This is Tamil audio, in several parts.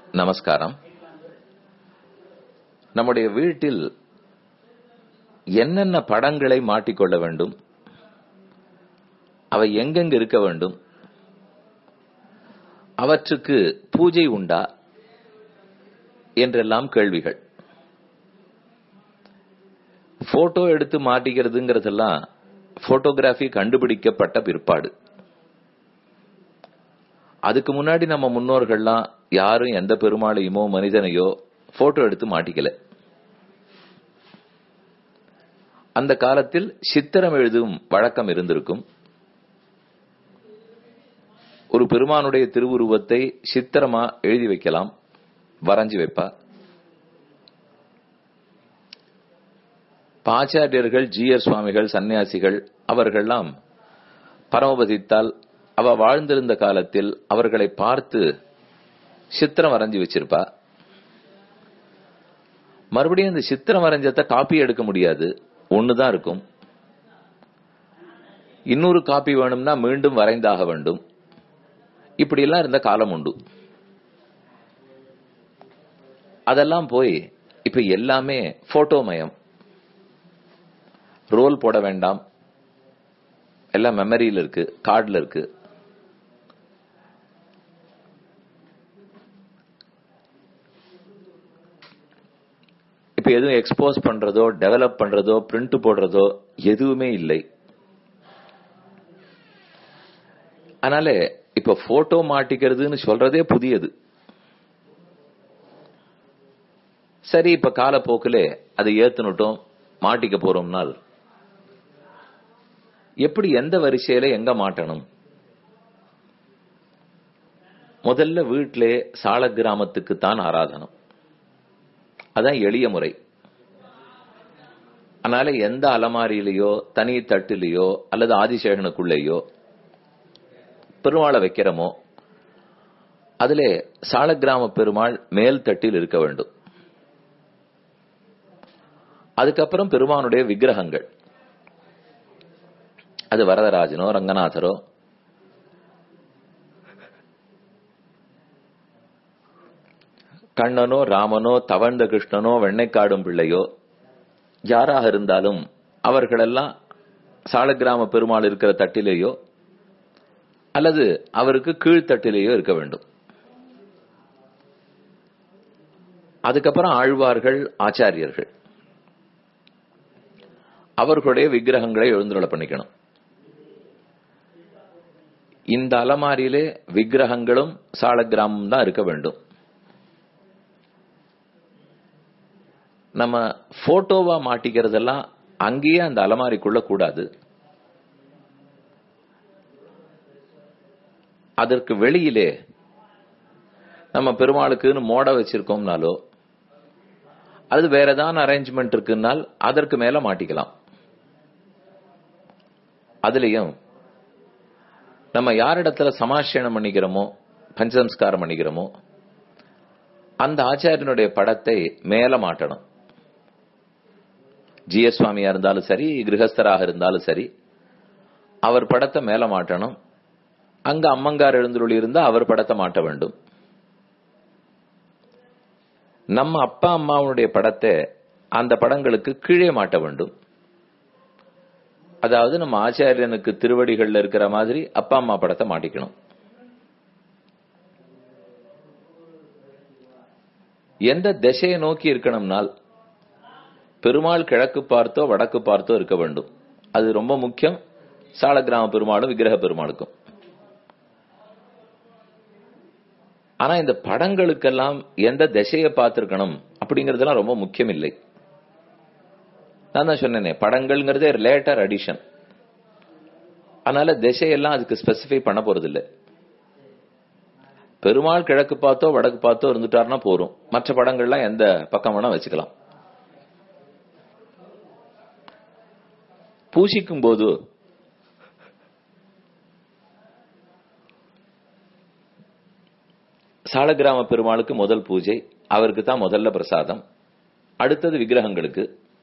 நமஸ்காரம் நம்முடைய வீட்டில் என்னென்ன படங்களை மாட்டிக்கொள்ள வேண்டும் அவை எங்கெங்கு இருக்க வேண்டும் அவற்றுக்கு பூஜை உண்டா என்றெல்லாம் கேள்விகள் போட்டோ எடுத்து மாட்டிக்கிறதுங்கிறதெல்லாம் போட்டோகிராஃபி கண்டுபிடிக்கப்பட்ட பிற்பாடு அதுக்கு முன்னாடி நம்ம முன்னோர்கள்லாம் யாரும் எந்த பெருமாளையுமோ மனிதனையோ போட்டோ எடுத்து மாட்டிக்கல அந்த காலத்தில் சித்திரம் எழுதும் வழக்கம் இருந்திருக்கும் ஒரு பெருமானுடைய திருவுருவத்தை சித்திரமா எழுதி வைக்கலாம் வரைஞ்சு வைப்பா பாச்சாரியர்கள் ஜீயர் சுவாமிகள் சன்னியாசிகள் அவர்கள்லாம் பரமபதித்தால் அவ வாழ்ந்திருந்த காலத்தில் அவர்களை பார்த்து சித்திரம் வரைஞ்சு வச்சிருப்பா மறுபடியும் இந்த சித்திரம் வரைஞ்சத காப்பி எடுக்க முடியாது ஒண்ணுதான் இருக்கும் இன்னொரு காப்பி வேணும்னா மீண்டும் வரைந்தாக வேண்டும் இப்படி எல்லாம் இருந்த காலம் உண்டு அதெல்லாம் போய் இப்ப எல்லாமே போட்டோமயம் ரோல் போட வேண்டாம் எல்லாம் மெமரியில் இருக்கு கார்டில் இருக்கு இப்ப எதுவும் எக்ஸ்போஸ் பண்றதோ டெவலப் பண்றதோ பிரிண்ட் போடுறதோ எதுவுமே இல்லை அதனால இப்ப போட்டோ மாட்டிக்கிறதுன்னு சொல்றதே புதியது சரி இப்ப காலப்போக்கில் அதை ஏத்துனுட்டோம் மாட்டிக்க போறோம்னால் எப்படி எந்த வரிசையில எங்க மாட்டணும் முதல்ல வீட்டிலே சால கிராமத்துக்கு தான் ஆராதனம் அதான் எளிய முறை அதனால எந்த அலமாரியிலேயோ தனி தட்டிலேயோ அல்லது ஆதிசேகனுக்குள்ளேயோ பெருமாளை வைக்கிறோமோ அதுல சால கிராம பெருமாள் மேல் தட்டில் இருக்க வேண்டும் அதுக்கப்புறம் பெருமானுடைய விக்கிரகங்கள் அது வரதராஜனோ ரங்கநாதரோ கண்ணனோ ராமனோ தவழ்ந்த கிருஷ்ணனோ வெண்ணைக்காடும் பிள்ளையோ யாராக இருந்தாலும் அவர்களெல்லாம் சாலக்கிராம பெருமாள் இருக்கிற தட்டிலேயோ அல்லது அவருக்கு கீழ்த்தட்டிலேயோ இருக்க வேண்டும் அதுக்கப்புறம் ஆழ்வார்கள் ஆச்சாரியர்கள் அவர்களுடைய விக்கிரகங்களை எழுந்துள்ள பண்ணிக்கணும் இந்த அலமாரியிலே விக்கிரகங்களும் சாலக்கிராமம் தான் இருக்க வேண்டும் நம்ம போட்டோவா மாட்டிக்கிறதெல்லாம் அங்கேயே அந்த அலமாரிக்குள்ள கூடாது அதற்கு வெளியிலே நம்ம பெருமாளுக்குன்னு மோட வச்சிருக்கோம்னாலோ அது வேற ஏதாவது அரேஞ்ச்மெண்ட் இருக்குன்னால் அதற்கு மேல மாட்டிக்கலாம் அதுலயும் நம்ம யாரிடத்துல சமாஷணம் பண்ணிக்கிறோமோ பஞ்சசம்ஸ்காரம் பண்ணிக்கிறோமோ அந்த ஆச்சாரியனுடைய படத்தை மேல மாட்டணும் ஜிஎஸ் சுவாமியா இருந்தாலும் சரி கிரகஸ்தராக இருந்தாலும் சரி அவர் படத்தை மேல மாட்டணும் அங்க அம்மங்கார் எழுந்துருளி இருந்தா அவர் படத்தை மாட்ட வேண்டும் நம்ம அப்பா அம்மாவுடைய படத்தை அந்த படங்களுக்கு கீழே மாட்ட வேண்டும் அதாவது நம்ம ஆச்சாரியனுக்கு திருவடிகள்ல இருக்கிற மாதிரி அப்பா அம்மா படத்தை மாட்டிக்கணும் எந்த திசையை நோக்கி இருக்கணும்னால் பெருமாள் கிழக்கு பார்த்தோ வடக்கு பார்த்தோ இருக்க வேண்டும் அது ரொம்ப முக்கியம் சாலக்கிராம பெருமாளும் விக்கிரக பெருமாளுக்கும் ஆனா இந்த படங்களுக்கெல்லாம் எந்த திசையை பார்த்திருக்கணும் அப்படிங்கறதெல்லாம் ரொம்ப முக்கியம் இல்லை நான் தான் சொன்னேனே படங்கள்ங்கிறதே லேட்டர் அடிஷன் அதனால திசையெல்லாம் அதுக்கு ஸ்பெசிஃபை பண்ண போறது இல்லை பெருமாள் கிழக்கு பார்த்தோ வடக்கு பார்த்தோ இருந்துட்டாருன்னா போறோம் மற்ற படங்கள்லாம் எந்த பக்கம் வேணா வச்சுக்கலாம் பூசிக்கும் போது சாலக்கிராம பெருமாளுக்கு முதல் பூஜை அவருக்கு தான் முதல்ல பிரசாதம் அடுத்தது விக்கிரகங்களுக்கு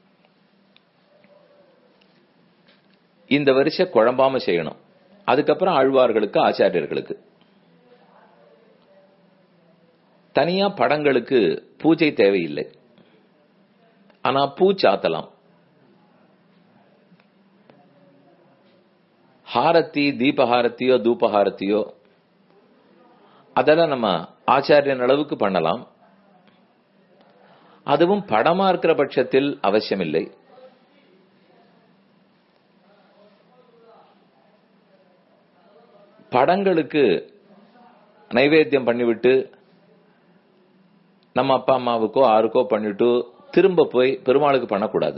இந்த வரிசை குழம்பாம செய்யணும் அதுக்கப்புறம் ஆழ்வார்களுக்கு ஆச்சாரியர்களுக்கு தனியா படங்களுக்கு பூஜை தேவையில்லை ஆனா பூ சாத்தலாம் ஹாரத்தி தீபஹாரத்தியோ தூபஹாரத்தியோ அதெல்லாம் நம்ம ஆச்சாரியன் அளவுக்கு பண்ணலாம் அதுவும் படமா இருக்கிற பட்சத்தில் அவசியமில்லை படங்களுக்கு நைவேத்தியம் பண்ணிவிட்டு நம்ம அப்பா அம்மாவுக்கோ ஆருக்கோ பண்ணிட்டு திரும்ப போய் பெருமாளுக்கு பண்ணக்கூடாது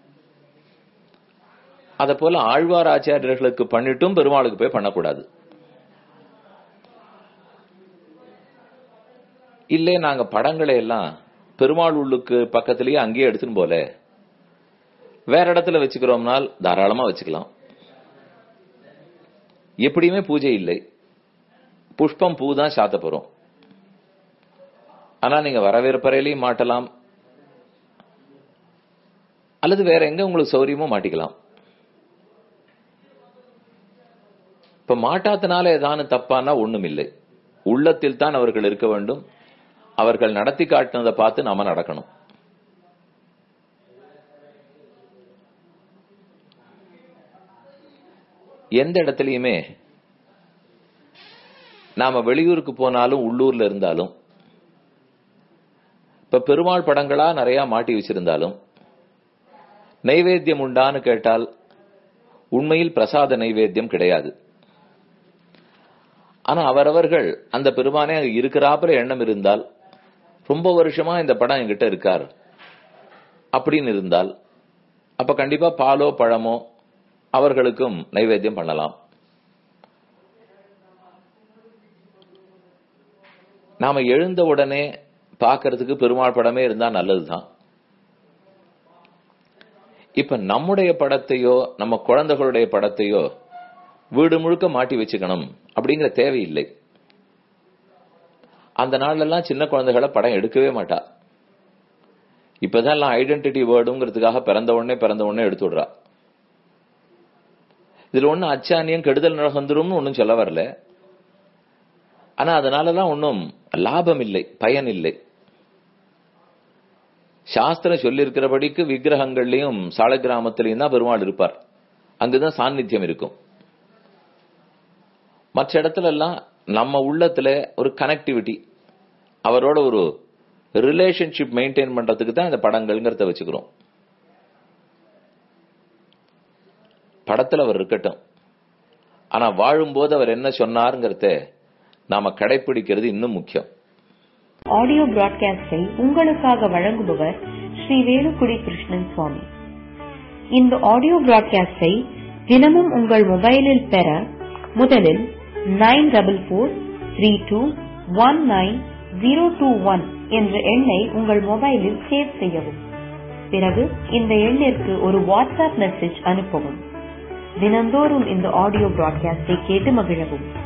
அத போல ஆழ்வார் ஆச்சாரியர்களுக்கு பண்ணிட்டும் பெருமாளுக்கு போய் பண்ணக்கூடாது இல்லே நாங்க படங்களை எல்லாம் பெருமாள் உள்ளுக்கு பக்கத்திலேயே அங்கேயே எடுத்துன்னு போல வேற இடத்துல வச்சுக்கிறோம்னால் தாராளமா வச்சுக்கலாம் எப்படியுமே பூஜை இல்லை புஷ்பம் பூ தான் சாத்த போறோம் ஆனா நீங்க வரவேற்பறையிலையும் மாட்டலாம் அல்லது வேற எங்க உங்களுக்கு சௌரியமோ மாட்டிக்கலாம் இப்ப மாட்டாத்தினால ஏதானு தப்பானா ஒண்ணும் இல்லை உள்ளத்தில் தான் அவர்கள் இருக்க வேண்டும் அவர்கள் நடத்தி காட்டினதை பார்த்து நாம நடக்கணும் எந்த இடத்துலயுமே நாம வெளியூருக்கு போனாலும் உள்ளூர்ல இருந்தாலும் இப்ப பெருமாள் படங்களா நிறைய மாட்டி வச்சிருந்தாலும் நைவேத்தியம் உண்டான்னு கேட்டால் உண்மையில் பிரசாத நைவேத்தியம் கிடையாது ஆனா அவரவர்கள் அந்த பெருமானே அங்க இருக்கிறாப்புல எண்ணம் இருந்தால் ரொம்ப வருஷமா இந்த படம் என்கிட்ட இருக்கார் அப்படின்னு இருந்தால் அப்ப கண்டிப்பா பாலோ பழமோ அவர்களுக்கும் நைவேத்தியம் பண்ணலாம் நாம எழுந்த உடனே பார்க்கறதுக்கு பெருமாள் படமே இருந்தா நல்லதுதான் இப்ப நம்முடைய படத்தையோ நம்ம குழந்தைகளுடைய படத்தையோ வீடு முழுக்க மாட்டி வச்சுக்கணும் அப்படிங்கிற தேவையில்லை அந்த நாள்ல எல்லாம் சின்ன குழந்தைகளை படம் எடுக்கவே மாட்டா இப்பதான் எல்லாம் ஐடென்டிட்டி வேர்டுங்கிறதுக்காக பிறந்த உடனே பிறந்த உடனே எடுத்து விடுறா இதுல ஒண்ணு அச்சானியம் கெடுதல் நடந்துரும்னு ஒன்னும் சொல்ல வரல ஆனா அதனாலலாம் ஒன்னும் லாபம் இல்லை பயன் இல்லை சாஸ்திரம் சொல்லியிருக்கிறபடிக்கு விக்கிரகங்கள்லயும் சால கிராமத்திலையும் தான் பெருமாள் இருப்பார் அங்குதான் சாநித்தியம் இருக்கும் மற்ற இடத்துல எல்லாம் நம்ம உள்ளத்துல ஒரு கனெக்டிவிட்டி அவரோட ஒரு ரிலேஷன்ஷிப் மெயின்டைன் பண்றதுக்கு தான் இந்த படங்கள்ங்கிறத வச்சுக்கிறோம் படத்துல அவர் இருக்கட்டும் ஆனா வாழும்போது அவர் என்ன சொன்னாருங்கிறத நாம கடைபிடிக்கிறது இன்னும் முக்கியம் ஆடியோ பிராட்காஸ்டை உங்களுக்காக வழங்குபவர் ஸ்ரீ வேலுக்குடி கிருஷ்ணன் சுவாமி இந்த ஆடியோ பிராட்காஸ்டை தினமும் உங்கள் மொபைலில் பெற முதலில் nine double four three two one nine zero two one என்ற எண்ணை உங்கள் மொபைலில் சேவ் செய்யவும் பிறகு இந்த எண்ணிற்கு ஒரு வாட்ஸ்அப் மெசேஜ் அனுப்பவும் தினந்தோறும் இந்த ஆடியோ பிராட்காஸ்டை கேட்டு மகிழவும்